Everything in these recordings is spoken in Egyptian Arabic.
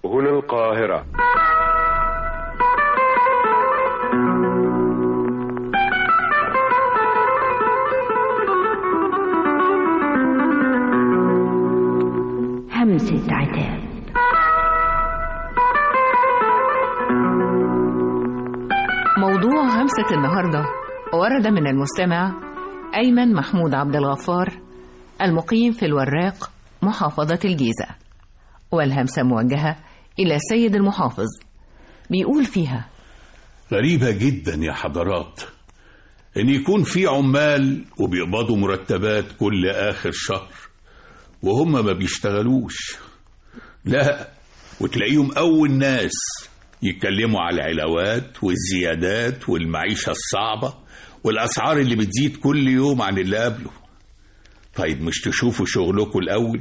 هنا القاهرة همسة عتاب موضوع همسة النهاردة ورد من المستمع أيمن محمود عبد الغفار المقيم في الوراق محافظة الجيزة والهمسة موجهة إلى السيد المحافظ بيقول فيها غريبة جدا يا حضرات إن يكون في عمال وبيقبضوا مرتبات كل آخر شهر وهم ما بيشتغلوش لا وتلاقيهم أول ناس يتكلموا على العلاوات والزيادات والمعيشة الصعبة والأسعار اللي بتزيد كل يوم عن اللي قبله طيب مش تشوفوا شغلكم الأول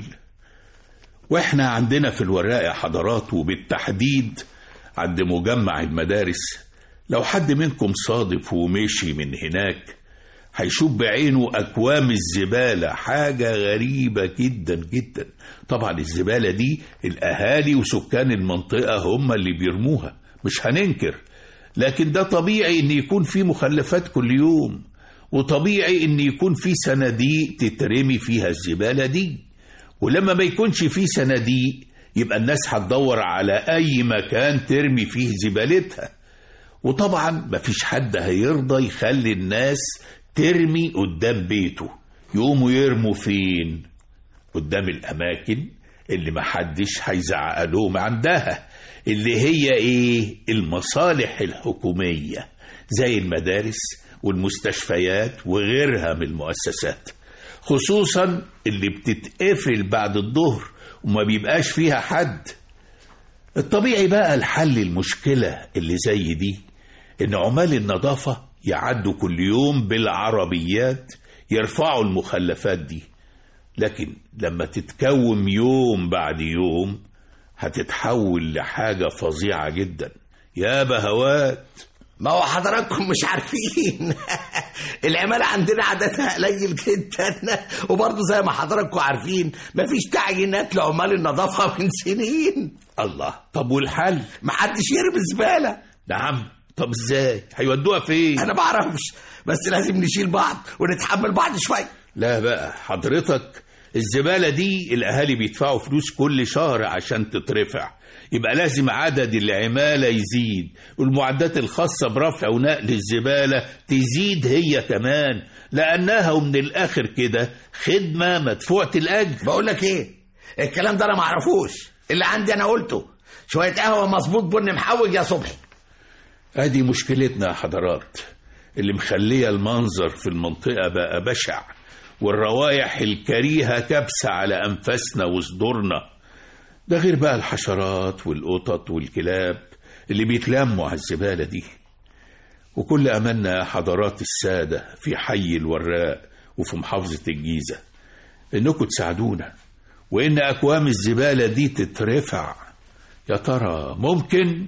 وإحنا عندنا في الوراق يا حضرات وبالتحديد عند مجمع المدارس لو حد منكم صادف ومشي من هناك هيشوف بعينه أكوام الزبالة حاجة غريبة جدا جدا طبعا الزبالة دي الأهالي وسكان المنطقة هم اللي بيرموها مش هننكر لكن ده طبيعي ان يكون في مخلفات كل يوم وطبيعي ان يكون في صناديق تترمي فيها الزبالة دي ولما ما يكونش في صناديق يبقى الناس هتدور على اي مكان ترمي فيه زبالتها وطبعا مفيش حد هيرضى يخلي الناس ترمي قدام بيته يقوموا يرموا فين قدام الاماكن اللي محدش هيزعق لهم عندها اللي هي ايه المصالح الحكوميه زي المدارس والمستشفيات وغيرها من المؤسسات خصوصا اللي بتتقفل بعد الظهر وما بيبقاش فيها حد الطبيعي بقى الحل المشكله اللي زي دي ان عمال النظافه يعدوا كل يوم بالعربيات يرفعوا المخلفات دي لكن لما تتكوم يوم بعد يوم هتتحول لحاجة فظيعة جدا يا بهوات ما هو حضراتكم مش عارفين العمالة عندنا عددها قليل جدا وبرضه زي ما حضراتكم عارفين مفيش تعيينات لعمال النظافة من سنين الله طب والحل محدش يرمي زبالة نعم طب ازاي هيودوها فين انا بعرفش بس لازم نشيل بعض ونتحمل بعض شوية لا بقى حضرتك الزبالة دي الأهالي بيدفعوا فلوس كل شهر عشان تترفع يبقى لازم عدد العمالة يزيد والمعدات الخاصة برفع ونقل الزبالة تزيد هي كمان لأنها ومن الآخر كده خدمة مدفوعة الأجر بقول لك ايه الكلام ده انا معرفوش اللي عندي انا قلته شوية قهوة مظبوط بن محوج يا صبحي ادي مشكلتنا يا حضرات اللي مخليه المنظر في المنطقة بقى بشع والروائح الكريهة كبسة على أنفاسنا وصدورنا ده غير بقى الحشرات والقطط والكلاب اللي بيتلموا على الزبالة دي وكل أملنا يا حضرات السادة في حي الوراق وفي محافظة الجيزة إنكم تساعدونا وإن أكوام الزبالة دي تترفع يا ترى ممكن؟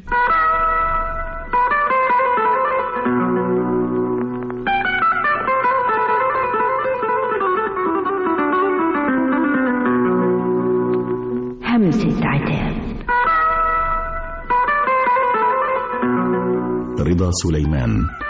همسة عتاب رضا سليمان